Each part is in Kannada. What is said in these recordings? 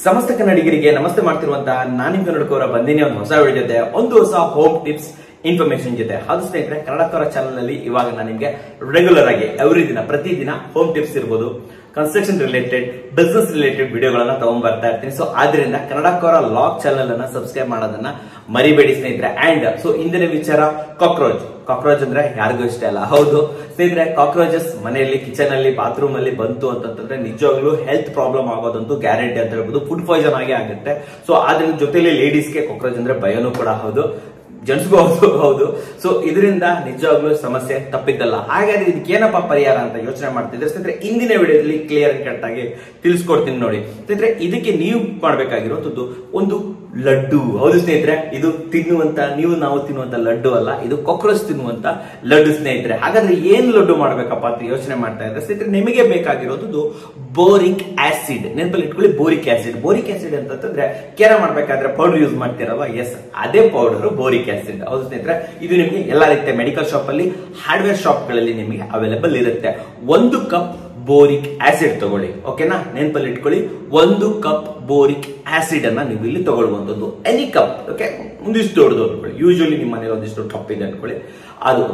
ಸಮಸ್ತ ಕನ್ನಡಿಗರಿಗೆ ನಮಸ್ತೆ ಮಾಡ್ತಿರುವಂತಹ ನಾನು ನಿಮ್ ಕನ್ನಡಕವರ ಬಂದಿನಿ ಒಂದು ಹೊಸ ವಿಡಿಯೋ ಜೊತೆ ಒಂದು ಹೊಸ ಹೋಮ್ ಟಿಪ್ಸ್ ಇನ್ಫಾರ್ಮೇಶನ್ ಜೊತೆ ಅದು ಸ್ನೇಹಿತರೆ ಕನ್ನಡಕವರ ಚಾನಲ್ ನಲ್ಲಿ ಇವಾಗ ನಾನು ನಿಮ್ಗೆ ರೆಗ್ಯುಲರ್ ಆಗಿ ಎವ್ರಿ ದಿನ ಪ್ರತಿದಿನ ಹೋಮ್ ಟಿಪ್ಸ್ ಇರ್ಬೋದು ಕನ್ಸ್ಟ್ರಕ್ಷನ್ ರಿಲೇಟೆಡ್ ಬಿಸ್ನೆಸ್ ರಿಲೇಟೆಡ್ ವಿಡಿಯೋಗಳನ್ನ ತಗೊಂಡ್ ಬರ್ತಾ ಇರ್ತೀನಿ ಸೊ ಆದ್ರಿಂದ ಕನ್ನಡಕವರ ಲಾಗ್ ಚಾನಲ್ ಅನ್ನ ಸಬ್ಸ್ಕ್ರೈಬ್ ಮಾಡೋದನ್ನ ಮರಿಬೇಡಿ ಸ್ನೇಹಿತರೆ ಅಂಡ್ ಸೊ ಇಂದಿನ ವಿಚಾರ ಕಾಕ್ರೋಚ್ ಕಾಕ್ರೋಚ್ ಅಂದ್ರೆ ಯಾರಿಗೂ ಇಷ್ಟ ಇಲ್ಲ ಹೌದು ಸ್ನೇಹಿತರೆ ಕಾಕ್ರೋಚಸ್ ಮನೆಯಲ್ಲಿ ಕಿಚನ್ ಅಲ್ಲಿ ಬಾತ್ರೂಮ್ ಅಲ್ಲಿ ಬಂತು ಅಂತಂದ್ರೆ ನಿಜವಾಗ್ಲೂ ಹೆಲ್ತ್ ಪ್ರಾಬ್ಲಮ್ ಆಗೋದಂತೂ ಗ್ಯಾರಂಟಿ ಅಂತ ಹೇಳ್ಬೋದು ಫುಡ್ ಪಾಯ್ಸನ್ ಆಗಿ ಆಗುತ್ತೆ ಸೊ ಅದ್ರ ಜೊತೆಲಿ ಲೇಡೀಸ್ಗೆ ಕಾಕ್ರೋಚ್ ಅಂದ್ರೆ ಭಯನೂ ಕೂಡ ಹೌದು ಜೆಂಟ್ಸ್ಗೂ ಹೌದು ಹೌದು ಸೊ ಇದರಿಂದ ನಿಜವಾಗ್ಲೂ ಸಮಸ್ಯೆ ತಪ್ಪಿದ್ದಲ್ಲ ಹಾಗಾದ್ರೆ ಇದಕ್ಕೆ ಏನಪ್ಪ ಪರಿಹಾರ ಅಂತ ಯೋಚನೆ ಮಾಡ್ತಿದ್ರೆ ಸ್ನೇಹಿತರೆ ಇಂದಿನ ವಿಡಿಯೋದಲ್ಲಿ ಕ್ಲಿಯರ್ ಕಟ್ ಆಗಿ ತಿಳಿಸ್ಕೊಡ್ತೀನಿ ನೋಡಿ ಸ್ನೇಹಿತರೆ ಇದಕ್ಕೆ ನೀವು ಮಾಡ್ಬೇಕಾಗಿರುವಂತದ್ದು ಒಂದು ಲಡ್ಡು ಹೌದು ಸ್ನೇಹಿತರೆ ಇದು ತಿನ್ನುವಂತ ನೀವು ನಾವು ತಿನ್ನುವಂತ ಲಡ್ಡು ಅಲ್ಲ ಇದು ಕಾಕ್ರೋಚ್ ತಿನ್ನುವಂತ ಲಡ್ಡು ಸ್ನೇಹಿತರೆ ಹಾಗಾದ್ರೆ ಏನ್ ಲಡ್ಡು ಮಾಡ್ಬೇಕಪ್ಪ ಅಂತ ಯೋಚನೆ ಮಾಡ್ತಾ ಇದ್ರೆ ಸ್ನೇಹಿತರೆ ನಿಮಗೆ ಬೇಕಾಗಿರೋದು ಬೋರಿಕ್ ಆಸಿಡ್ ನೆನಪಲ್ಲಿ ಇಟ್ಕೊಳ್ಳಿ ಬೋರಿಕ್ ಆಸಿಡ್ ಬೋರಿಕ್ ಆಸಿಡ್ ಅಂತಂದ್ರೆ ಕೆರ ಮಾಡ್ಬೇಕಾದ್ರೆ ಪೌಡರ್ ಯೂಸ್ ಮಾಡ್ತೀರಲ್ವಾ ಎಸ್ ಅದೇ ಪೌಡರ್ ಬೋರಿಕ್ ಆಸಿಡ್ ಹೌದು ಸ್ನೇಹಿತರೆ ಇದು ನಿಮಗೆ ಎಲ್ಲ ರೀತಿಯ ಮೆಡಿಕಲ್ ಶಾಪ್ ಅಲ್ಲಿ ಹಾರ್ಡ್ವೇರ್ ಶಾಪ್ ಗಳಲ್ಲಿ ನಿಮಗೆ ಅವೈಲೇಬಲ್ ಇರುತ್ತೆ ಒಂದು ಕಪ್ ಬೋರಿಕ್ ಆಸಿಡ್ ತಗೊಳ್ಳಿ ಓಕೆನಾ ನೆನಪಲ್ಲಿ ಇಟ್ಕೊಳ್ಳಿ ಒಂದು ಕಪ್ ಬೋರಿಕ್ ಆಸಿಡ್ ಅನ್ನ ನೀವು ಇಲ್ಲಿ ತಗೊಳ್ಳುವಂತದ್ದು ಎನಿ ಕಪ್ ಓಕೆ ಒಂದಿಷ್ಟು ದೊಡ್ಡದು ಅನ್ಕೊಳ್ಳಿ ಯೂಶಲಿ ನಿಮ್ಮ ಮನೇಲಿ ಒಂದಿಷ್ಟು ಕಪ್ ಇದೆ ಅನ್ಕೊಳ್ಳಿ ಅದು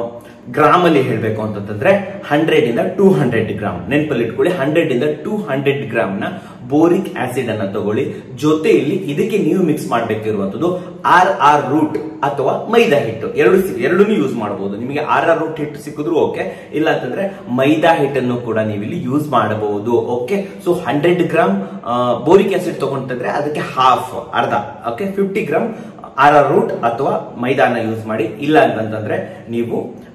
ಗ್ರಾಮ್ ಅಲ್ಲಿ ಹೇಳ್ಬೇಕು ಅಂತಂದ್ರೆ ಹಂಡ್ರೆಡ್ ಇಂದ ಟೂ ಹಂಡ್ರೆಡ್ ಗ್ರಾಮ್ ನೆನಪಲ್ಲಿ ಇಟ್ಕೊಳ್ಳಿ ಹಂಡ್ರೆಡ್ ಇಂದ ಟೂ ಹಂಡ್ರೆಡ್ ಗ್ರಾಮ್ ನ ಬೋರಿಕ್ ಆಸಿಡ್ ಅನ್ನ ತಗೊಳ್ಳಿ ಜೊತೆಯಲ್ಲಿ ಇದಕ್ಕೆ ನೀವು ಮಿಕ್ಸ್ ಮಾಡಬೇಕಿರುವಂತದ್ದು ಆರ್ ಆರ್ ರೂಟ್ ಅಥವಾ ಮೈದಾ ಹಿಟ್ಟು ಎರಡು ಎರಡೂ ಯೂಸ್ ಮಾಡಬಹುದು ನಿಮಗೆ ಆರ್ ಆರ್ ರೂಟ್ ಹಿಟ್ಟು ಸಿಕ್ಕಿದ್ರು ಓಕೆ ಇಲ್ಲ ಅಂತಂದ್ರೆ ಮೈದಾ ಹಿಟ್ಟನ್ನು ಕೂಡ ನೀವು ಇಲ್ಲಿ ಯೂಸ್ ಮಾಡಬಹುದು okay so hundred gram boric acid ತಗೊಂತಂದ್ರೆ ಅದಕ್ಕೆ ಹಾಫ್ ಅರ್ಧ okay fifty gram arrowroot ಅಥವಾ ಮೈದಾನ ಯೂಸ್ ಮಾಡಿ ಇಲ್ಲ ಅಂತಂದ್ರೆ ನೀವು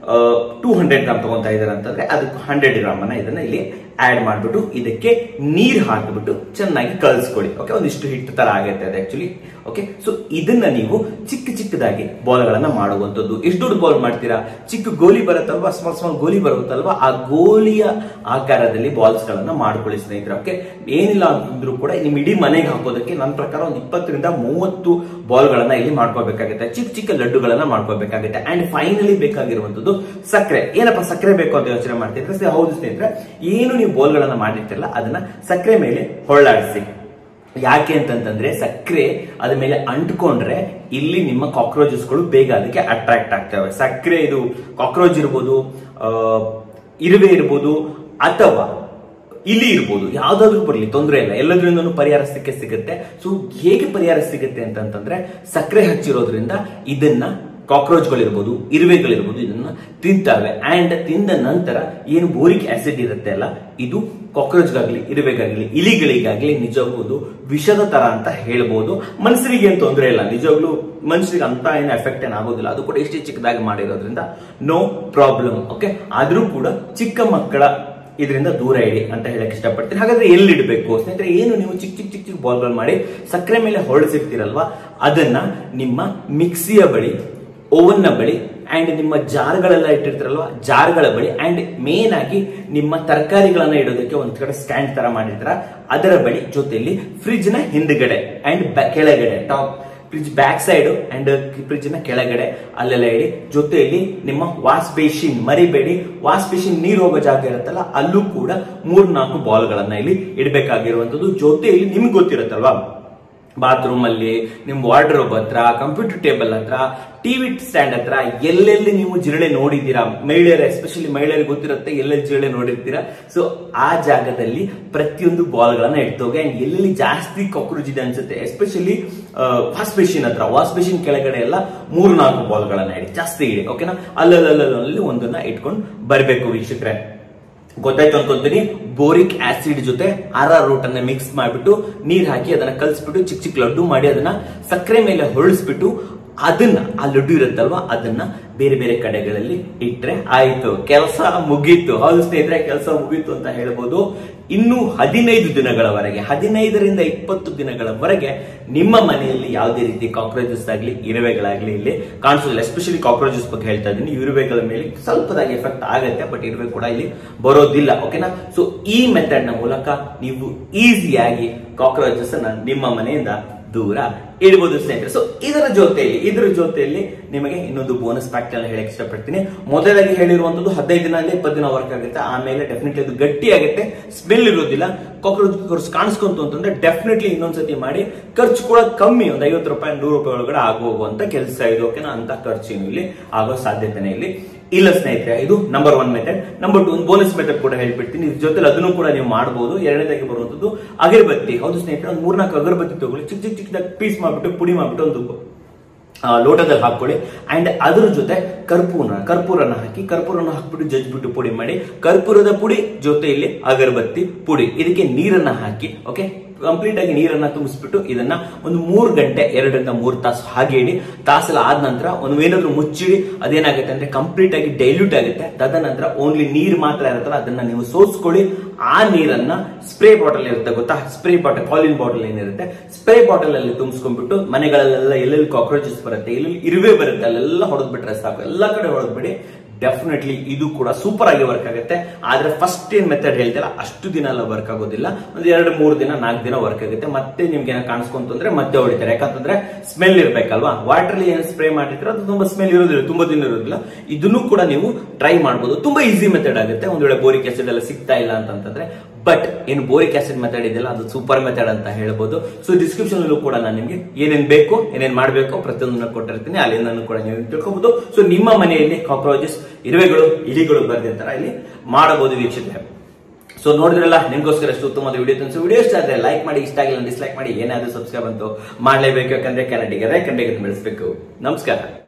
ಟೂ ಹಂಡ್ರೆಡ್ ಗ್ರಾಮ್ ತಗೊಂತಾ ಇದ್ದಾರೆ ಅಂತಂದ್ರೆ ಅದಕ್ಕೆ ಹಂಡ್ರೆಡ್ ಗ್ರಾಮ್ ಅನ್ನ ಇದನ್ನ ಇಲ್ಲಿ ಆಡ್ ಮಾಡ್ಬಿಟ್ಟು ಇದಕ್ಕೆ ನೀರ್ ಹಾಕಿಬಿಟ್ಟು ಚೆನ್ನಾಗಿ ಕಳಿಸ್ಕೊಡಿ ಓಕೆ ಒಂದಿಷ್ಟು ಹಿಟ್ಟು ತರ ಆಗುತ್ತೆ ಅದು ಆಕ್ಚುಲಿ ಓಕೆ ಸೊ ಇದನ್ನ ನೀವು ಚಿಕ್ಕ ಚಿಕ್ಕದಾಗಿ ಬಾಲ್ಗಳನ್ನ ಮಾಡುವಂತದ್ದು ಎಷ್ಟು ದೊಡ್ಡ ಬಾಲ್ ಮಾಡ್ತೀರಾ ಚಿಕ್ಕ ಗೋಲಿ ಬರುತ್ತಲ್ವಾ ಸ್ಮಾಲ್ ಸ್ಮಾಲ್ ಗೋಲಿ ಬರುತ್ತಲ್ವಾ ಆ ಗೋಲಿಯ ಆಕಾರದಲ್ಲಿ ಬಾಲ್ಸ್ ಗಳನ್ನ ಮಾಡ್ಕೊಳ್ಳಿ ಸ್ನೇಹಿತರೆ ಓಕೆ ಏನಿಲ್ಲ ಅಂತಂದ್ರೂ ಕೂಡ ನಿಮ್ ಇಡೀ ಮನೆಗೆ ಹಾಕೋದಕ್ಕೆ ನನ್ನ ಪ್ರಕಾರ ಒಂದು ಇಪ್ಪತ್ತರಿಂದ ಮೂವತ್ತು ಬಾಲ್ ಗಳನ್ನ ಇಲ್ಲಿ ಮಾಡ್ಕೋಬೇಕಾಗುತ್ತೆ ಚಿಕ್ಕ ಚಿಕ್ಕ ಲಡ್ಡುಗಳನ್ನ ಮಾಡ್ಕೋಬೇಕಾಗುತ್ತೆ ಅಂಡ್ ಫೈನಲಿ ಬೇಕಾಗಿರುವಂತದ್ದು ಸಕ್ಕರೆ ಏನಪ್ಪ ಸಕ್ಕರೆ ಬೇಕು ಅಂತ ಯೋಚನೆ ಮಾಡ್ತಿದ್ರೆ ಹೌದು ಸ್ನೇಹಿತರೆ ಏನು ನೀವು ಬೋಲ್ಗಳನ್ನ ಮಾಡಿರ್ತಿರಲ್ಲ ಅದನ್ನ ಸಕ್ಕರೆ ಮೇಲೆ ಹೊಳ್ಳಾಡಿಸಿ ಯಾಕೆ ಅಂತಂತಂದ್ರೆ ಸಕ್ಕರೆ ಅದ ಮೇಲೆ ಅಂಟ್ಕೊಂಡ್ರೆ ಇಲ್ಲಿ ನಿಮ್ಮ ಕಾಕ್ರೋಚಸ್ಗಳು ಬೇಗ ಅದಕ್ಕೆ ಅಟ್ರಾಕ್ಟ್ ಆಗ್ತವೆ ಸಕ್ಕರೆ ಇದು ಕಾಕ್ರೋಚ್ ಇರ್ಬೋದು ಇರುವೆ ಇರ್ಬೋದು ಅಥವಾ ಇಲಿ ಇರ್ಬೋದು ಯಾವ್ದಾದ್ರು ಬರಲಿ ತೊಂದರೆ ಇಲ್ಲ ಎಲ್ಲದ್ರಿಂದನೂ ಪರಿಹಾರ ಸಿಕ್ಕೇ ಸಿಗುತ್ತೆ ಸೊ ಹೇಗೆ ಪರಿಹಾರ ಸಿಗುತ್ತೆ ಅಂತಂತಂದ್ರೆ ಸಕ್ಕರೆ ಹಚ್ಚಿರೋದ್ರಿಂದ ಇದನ್ನ ಕಾಕ್ರೋಚ್ಗಳಿರ್ಬೋದು ಇರುವೆಗಳಿರ್ಬೋದು ಇದನ್ನ ತಿಂತವೆ ಅಂಡ್ ತಿಂದ ನಂತರ ಏನು ಬೋರಿಕ್ ಆಸಿಡ್ ಇರುತ್ತೆ ಅಲ್ಲ ಇದು ಕಾಕ್ರೋಚ್ಗಾಗ್ಲಿ ಇರುವೆಗಾಗ್ಲಿ ಇಲಿಗಳಿಗಾಗ್ಲಿ ನಿಜವಾಗ್ಲೂ ವಿಷದ ತರ ಅಂತ ಹೇಳ್ಬೋದು ಮನುಷ್ಯರಿಗೆ ಏನು ತೊಂದರೆ ಇಲ್ಲ ನಿಜವಾಗ್ಲೂ ಮನುಷ್ಯರಿಗೆ ಅಂತ ಏನು ಎಫೆಕ್ಟ್ ಏನಾಗೋದಿಲ್ಲ ಅದು ಕೂಡ ಇಷ್ಟೇ ಚಿಕ್ಕದಾಗಿ ಮಾಡಿರೋದ್ರಿಂದ ನೋ ಪ್ರಾಬ್ಲಮ್ ಓಕೆ ಆದ್ರೂ ಕೂಡ ಚಿಕ್ಕ ಮಕ್ಕಳ ಇದರಿಂದ ದೂರ ಇಡಿ ಅಂತ ಹೇಳಕ್ ಇಷ್ಟಪಡ್ತೀನಿ ಹಾಗಾದ್ರೆ ಎಲ್ಲಿ ಇಡಬೇಕು ಸ್ನೇಹಿತರೆ ಏನು ನೀವು ಚಿಕ್ಕ ಚಿಕ್ಕ ಚಿಕ್ಕ ಚಿಕ್ಕ ಬಾಲ್ಗಳು ಮಾಡಿ ಸಕ್ಕರೆ ಮೇಲೆ ಹೊರಡಿಸಿರ್ತೀರಲ್ವಾ ಅದನ್ನ ನಿಮ್ಮ ಮಿಕ್ಸಿಯ ಬಳಿ ಓವನ್ ನ ಬಳಿ ಅಂಡ್ ನಿಮ್ಮ ಜಾರ್ಗಳೆಲ್ಲ ಇಟ್ಟಿರ್ತಾರಲ್ವಾ ಜಾರ್ಗಳ ಬಳಿ ಅಂಡ್ ಮೇನ್ ಆಗಿ ನಿಮ್ಮ ತರಕಾರಿಗಳನ್ನ ಇಡೋದಕ್ಕೆ ಒಂದ್ ಕಡೆ ಸ್ಟ್ಯಾಂಡ್ ತರ ಮಾಡಿರ್ತಾರ ಅದರ ಬಳಿ ಜೊತೆಯಲ್ಲಿ ಫ್ರಿಜ್ ನ ಹಿಂದ್ಗಡೆ ಅಂಡ್ ಕೆಳಗಡೆ top fridge back side and fridge ನ ಕೆಳಗಡೆ ಅಲ್ಲೆಲ್ಲ ಇಡಿ ಜೊತೆಯಲ್ಲಿ ನಿಮ್ಮ ವಾಶ್ ಬೇಸಿನ್ ಮರಿಬೇಡಿ ವಾಶ್ ಬೇಸಿನ್ ನೀರು ಹೋಗೋ ಜಾಗ ಇರುತ್ತಲ್ಲ ಅಲ್ಲೂ ಕೂಡ ಮೂರ್ ನಾಲ್ಕು ಬಾಲ್ ಗಳನ್ನ ಇಲ್ಲಿ ಇಡಬೇಕಾಗಿರುವಂತದ್ದು ಜೊತೆಯಲ್ಲಿ ನಿಮ್ಗೆ ಗೊತ್ತಿರುತ್ತಲ್ವಾ ಬಾತ್ರೂಮ್ ಅಲ್ಲಿ ನಿಮ್ ವಾರ್ಡ್ರೋಬ್ ಹತ್ರ ಕಂಪ್ಯೂಟರ್ ಟೇಬಲ್ ಹತ್ರ ಟಿವಿ ಸ್ಟ್ಯಾಂಡ್ ಹತ್ರ ಎಲ್ಲೆಲ್ಲಿ ನೀವು ಜಿರಳೆ ನೋಡಿದ್ದೀರಾ ಮಹಿಳೆಯರು ಎಸ್ಪೆಷಲಿ ಮಹಿಳೆಯರಿಗೆ ಗೊತ್ತಿರುತ್ತೆ ಎಲ್ಲೆಲ್ಲಿ ಜಿರಳೆ ನೋಡಿರ್ತೀರಾ ಸೊ ಆ ಜಾಗದಲ್ಲಿ ಪ್ರತಿಯೊಂದು ಬಾಲ್ ಗಳನ್ನ ಇಡ್ತೋಗೆ ಅಂಡ್ ಎಲ್ಲೆಲ್ಲಿ ಜಾಸ್ತಿ ಕಾಕ್ರೋಚ್ ಇದೆ ಅನ್ಸುತ್ತೆ ಎಸ್ಪೆಷಲಿ ವಾಶ್ ಬೇಸಿನ್ ಹತ್ರ ವಾಶ್ ಬೇಸಿನ್ ಕೆಳಗಡೆ ಎಲ್ಲ ಮೂರ್ ನಾಲ್ಕು ಬಾಲ್ ಗಳನ್ನ ಇಡಿ ಜಾಸ್ತಿ ಇಡಿ ಓಕೆನಾ ಅಲ್ಲಲ್ಲಿ ಒಂದನ್ನ ಇಟ್ಕೊಂಡು ಬರ್ಬೇಕು ವೀಕ್ಷಕರೇ ಗೊತ್ತಾಯ್ತು ಅನ್ಕೊಂತೀನಿ ಬೋರಿಕ್ ಆಸಿಡ್ ಜೊತೆ ಆರ್ ಆರ್ ರೂಟ್ ಅನ್ನ ಮಿಕ್ಸ್ ಮಾಡಿಬಿಟ್ಟು ನೀರ್ ಹಾಕಿ ಅದನ್ನ ಕಲ್ಸ್ಬಿಟ್ಟು ಚಿಕ್ಕ ಚಿಕ್ಕ ಲಡ್ಡು ಮಾಡಿ ಅದನ್ನ ಸಕ್ಕರೆ ಮೇಲೆ ಹೊಳಿಸ್ಬಿಟ್ಟು ಅದನ್ನ ಆ ಲಡ್ಡು ಇರುತ್ತಲ್ವಾ ಅದನ್ನ ಬೇರೆ ಬೇರೆ ಕಡೆಗಳಲ್ಲಿ ಇಟ್ರೆ ಆಯ್ತು ಕೆಲಸ ಮುಗೀತು ಹೌದು ಸ್ನೇಹಿತರೆ ಕೆಲಸ ಮುಗೀತು ಅಂತ ಹೇಳ್ಬೋದು ಇನ್ನು ಹದಿನೈದು ದಿನಗಳವರೆಗೆ ಹದಿನೈದರಿಂದ ಇಪ್ಪತ್ತು ದಿನಗಳವರೆಗೆ ನಿಮ್ಮ ಮನೆಯಲ್ಲಿ ಯಾವುದೇ ರೀತಿ ಕಾಕ್ರೋಚಸ್ ಆಗಲಿ ಇರುವೆಗಳಾಗ್ಲಿ ಇಲ್ಲಿ ಕಾಣಿಸೋದಿಲ್ಲ ಎಸ್ಪೆಷಲಿ ಕಾಕ್ರೋಚಸ್ ಬಗ್ಗೆ ಹೇಳ್ತಾ ಇದ್ದೀನಿ ಇರುವೆಗಳ ಮೇಲೆ ಸ್ವಲ್ಪದಾಗಿ ಎಫೆಕ್ಟ್ ಆಗುತ್ತೆ ಬಟ್ ಇರುವೆ ಕೂಡ ಇಲ್ಲಿ ಬರೋದಿಲ್ಲ ಓಕೆನಾ ಸೊ ಈ ಮೆಥಡ್ ನ ಮೂಲಕ ನೀವು ಈಸಿಯಾಗಿ ಕಾಕ್ರೋಚಸ್ ಅನ್ನ ನಿಮ್ಮ ಮನೆಯಿಂದ ದೂರ ಇಡಬಹುದು ಸ್ನೇಹಿತರೆ ಸೊ ಇದರ ಜೊತೆಯಲ್ಲಿ ಇದರ ಜೊತೆಯಲ್ಲಿ ನಿಮಗೆ ಇನ್ನೊಂದು ಬೋನಸ್ ಫ್ಯಾಕ್ಟ್ ಎಲ್ಲ ಹೇಳಕ್ ಇಷ್ಟಪಡ್ತೀನಿ ಮೊದಲಾಗಿ ಹೇಳಿರುವಂತದ್ದು ಹದಿನೈದು ದಿನ ಅಂದ್ರೆ ಇಪ್ಪತ್ತು ದಿನ ವರ್ಕ್ ಆಗುತ್ತೆ ಆಮೇಲೆ ಡೆಫಿನೆಟ್ಲಿ ಅದು ಗಟ್ಟಿ ಆಗುತ್ತೆ ಸ್ಮೆಲ್ ಇರೋದಿಲ್ಲ ಕಾಕ್ರೋಚ್ ಕಾಕ್ರೋಚ್ ಕಾಣಿಸ್ಕೊಂತು ಅಂತಂದ್ರೆ ಡೆಫಿನೆಟ್ಲಿ ಇನ್ನೊಂದ್ಸತಿ ಮಾಡಿ ಖರ್ಚು ಕೂಡ ಕಮ್ಮಿ ಒಂದು ಐವತ್ತು ರೂಪಾಯಿ ನೂರು ರೂಪಾಯಿ ಒಳಗಡೆ ಆಗು ಹೋಗುವಂತ ಕೆಲಸ ಇದು ಓಕೆನಾ ಅಂತ ಖರ್ಚು ಇಲ್ಲಿ ಆಗೋ ಸಾಧ್ಯತೆನೇ ಇಲ್ಲಿ ಇಲ್ಲ ಸ್ನೇಹಿತರೆ ಇದು number one method number two ಒಂದು ಬೋನಸ್ ಮೆಥಡ್ ಕೂಡ ಹೇಳ್ಬಿಡ್ತೀನಿ ಇದ್ರ ಜೊತೆ ಅದನ್ನು ಕೂಡ ನೀವು ಮಾಡಬಹುದು ಎರಡನೇದಾಗಿ ಬರುವಂತದ್ದು ಅಗರಬತ್ತಿ ಹೌದು ಸ್ನೇಹಿತರೆ ಒಂದು ಮೂರ್ನಾಲ್ಕು ಅಗರಬತ್ತಿ ತಗೊಳ್ಳಿ ಚಿಕ್ಕ ಚಿಕ್ಕ ಚಿಕ್ಕದಾಗಿ ಪೀಸ್ ಮಾಡ್ಬಿಟ್ಟು ಪುಡಿ ಮಾಡ್ಬಿಟ್ಟು ಒಂದು ಆ, ಲೋಟದಲ್ಲಿ ಹಾಕೊಳ್ಳಿ ಅಂಡ್ ಅದ್ರ ಜೊತೆ ಕರ್ಪೂರ ಕರ್ಪೂರನ ಹಾಕಿ ಕರ್ಪೂರನ ಹಾಕ್ಬಿಟ್ಟು ಜಜ್ಬಿಟ್ಟು ಪುಡಿ ಮಾಡಿ ಕರ್ಪೂರದ ಪುಡಿ ಜೊತೆಯಲ್ಲಿ ಅಗರಬತ್ತಿ ಪುಡಿ ಇದಕ್ಕೆ ನೀರನ್ನ ಹಾಕಿ ಓಕೆ ಕಂಪ್ಲೀಟ್ ಆಗಿ ನೀರನ್ನ ತುಂಬಿಸ್ಬಿಟ್ಟು ಇದನ್ನ ಒಂದು ಮೂರು ಗಂಟೆ ಎರಡರಿಂದ ಮೂರು ತಾಸು ಹಾಗೆ ಇಡಿ ತಾಸೆಲ್ಲ ಆದ ನಂತರ ಒಂದು ಏನಾದ್ರೂ ಮುಚ್ಚಿಡಿ ಅದೇನಾಗುತ್ತೆ ಅಂದ್ರೆ ಕಂಪ್ಲೀಟ್ ಆಗಿ ಡೈಲ್ಯೂಟ್ ಆಗುತ್ತೆ ತದನಂತರ ಓನ್ಲಿ ನೀರು ಮಾತ್ರ ಇರುತ್ತಲ್ಲ ಅದನ್ನ ನೀವು ಸೋಸ್ಕೊಳ್ಳಿ ಆ ನೀರನ್ನ ಸ್ಪ್ರೇ ಬಾಟಲ್ ಇರುತ್ತೆ ಗೊತ್ತಾ ಸ್ಪ್ರೇ ಬಾಟಲ್ ಕಾಲಿನ್ ಬಾಟಲ್ ಏನಿರುತ್ತೆ ಸ್ಪ್ರೇ ಬಾಟಲ್ ಅಲ್ಲಿ ತುಂಬಿಸ್ಕೊಂಡ್ಬಿಟ್ಟು ಮನೆಗಳಲ್ಲೆಲ್ಲ ಎಲ್ಲೆಲ್ಲಿ ಕಾಕ್ರೋಚಸ್ ಬರುತ್ತೆ ಎಲ್ಲೆಲ್ಲಿ ಇರುವೆ ಬರುತ್ತೆ ಅಲ್ಲೆಲ್ಲ ಹೊಡೆದ್ಬಿಟ್ರೆ ಸಾಕು ಎಲ್ಲ ಕಡೆ ಹೊಡೆದ್ಬಿಡಿ ಡೆಫಿನೆಟ್ಲಿ ಇದು ಕೂಡ ಸೂಪರ್ ಆಗಿ ವರ್ಕ್ ಆಗುತ್ತೆ ಆದ್ರೆ ಫಸ್ಟ್ ಏನ್ ಮೆಥಡ್ ಹೇಳ್ತಿಲ್ಲ ಅಷ್ಟು ದಿನ ಎಲ್ಲ ವರ್ಕ್ ಆಗೋದಿಲ್ಲ ಒಂದು ಎರಡು ಮೂರು ದಿನ ನಾಲ್ಕು ದಿನ ವರ್ಕ್ ಆಗುತ್ತೆ ಮತ್ತೆ ನಿಮ್ಗೆ ಏನೋ ಕಾಣಿಸ್ಕೊಂತು ಅಂದ್ರೆ ಮತ್ತೆ ಹೊಡಿತಾರೆ ಯಾಕಂತಂದ್ರೆ ಸ್ಮೆಲ್ ಇರ್ಬೇಕಲ್ವಾ ವಾಟರ್ ಏನು ಸ್ಪ್ರೇ ಮಾಡಿದ್ರೆ ಅದು ತುಂಬಾ ಸ್ಮೆಲ್ ಇರೋದಿಲ್ಲ ತುಂಬಾ ದಿನ ಇರೋದಿಲ್ಲ ಇದನ್ನು ಕೂಡ ನೀವು ಟ್ರೈ ಮಾಡಬಹುದು ತುಂಬಾ ಈಸಿ ಮೆಥಡ್ ಆಗುತ್ತೆ ಒಂದ್ ವೇಳೆ ಬೋರಿಕ್ ಆಸಿಡ್ ಎಲ್ಲ ಸಿಗ್ತಾ ಇಲ್ಲ ಅಂತಂದ್ರೆ ಬಟ್ ಏನು ಬೋರಿಕ್ ಆಸಿಡ್ ಮೆಥಡ್ ಇದೆಯಲ್ಲ ಅದು ಸೂಪರ್ ಮೆಥಡ್ ಅಂತ ಹೇಳ್ಬೋದು ಸೊ ಡಿಸ್ಕ್ರಿಪ್ಷನ್ ಅಲ್ಲೂ ಕೂಡ ನಾನು ನಿಮಗೆ ಏನೇನ್ ಬೇಕು ಏನೇನ್ ಮಾಡಬೇಕು ಪ್ರತಿಯೊಂದನ್ನು ಕೊಟ್ಟಿರ್ತೀನಿ ಅಲ್ಲಿಂದ ಕೂಡ ನೀವು ತಿಳ್ಕೊಬಹುದು ಸೊ ನಿಮ್ಮ ಮನೆಯಲ್ಲಿ ಕಾಕ್ರೋಚಸ್ ಇರುವೆಗಳು ಇಲಿಗಳು ಬರ್ದಿರ್ತಾರ ಇಲ್ಲಿ ಮಾಡಬಹುದು ವೀಕ್ಷಕರೇ ಸೊ ನೋಡಿದ್ರಲ್ಲ ನಿಮ್ಗೋಸ್ಕರ ಎಷ್ಟು ಉತ್ತಮವಾದ ವಿಡಿಯೋ ತೋರಿಸಿ ವಿಡಿಯೋ ಇಷ್ಟ ಆದ್ರೆ ಲೈಕ್ ಮಾಡಿ ಇಷ್ಟ ಆಗಿಲ್ಲ ಡಿಸ್ಲೈಕ್ ಮಾಡಿ ಏನಾದ್ರೂ ಸಬ್ಸ್ಕ್ರೈಬ್ ಅಂತೂ ಮಾಡಲೇಬೇಕು ಯಾಕಂದ್ರೆ ಕನ್ನಡಿಗರೇ ಕನ್ನಡಿಗರನ್ನು ಬೆಳೆಸಬೇಕು ನಮಸ್ಕಾರ